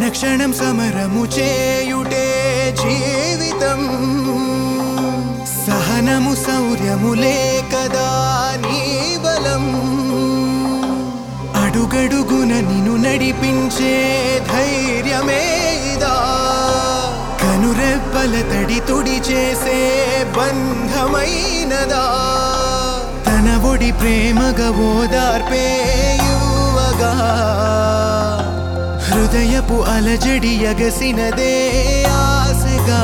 క్షణ క్షణం సమరము చేయుటే జీవితం సహనము శౌర్యములే కదా నీ బలం అడుగడుగున నిన్ను నడిపించే ధైర్యమే ఇదా కనురెప్పల తడి తుడి చేసే బంధమైనదా తన ఒడి ప్రేమగా ఓదార్పే యువగా హృదయపు అలజడి ఎగసినదే ఆశగా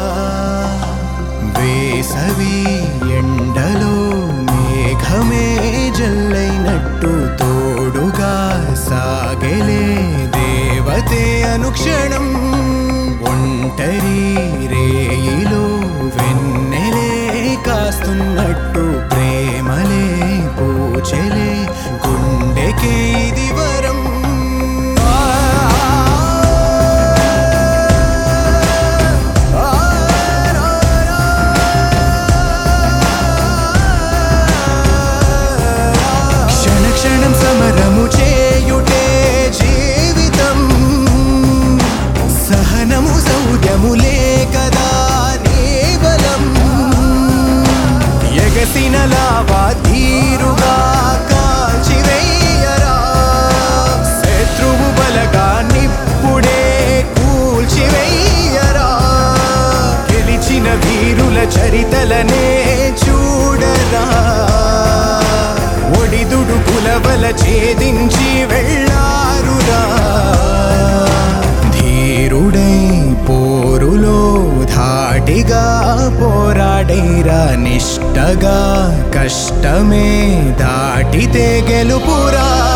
వేసవి ఎండలో మేఘమే జల్లైనట్టు తోడుగా సాగెలే దేవతే అనుక్షణం ఒంటరి రేయిలో వెన్నెలే కాస్తున్నట్టు ప్రేమలే పూచెలే గుండెకే ఇది వరం క్షణ క్షణం సమరము చేయుటే జీవితం సహనము సౌర్యములే కదా నీ బలం ఎగసిన లావా తీరుగా కాల్చివేయరా శత్రువు బలగా నిప్పుడే కూల్చివేయరా గెలిచిన వీరుల చరితలనే చూడరా ఒడిదుడు కులవల ఛేదించి వెళ్ళారురా ధీరుడై పోరులో ధాటిగా పోరాడైరా నిష్టగా కష్టమే దాటితే గెలుపురా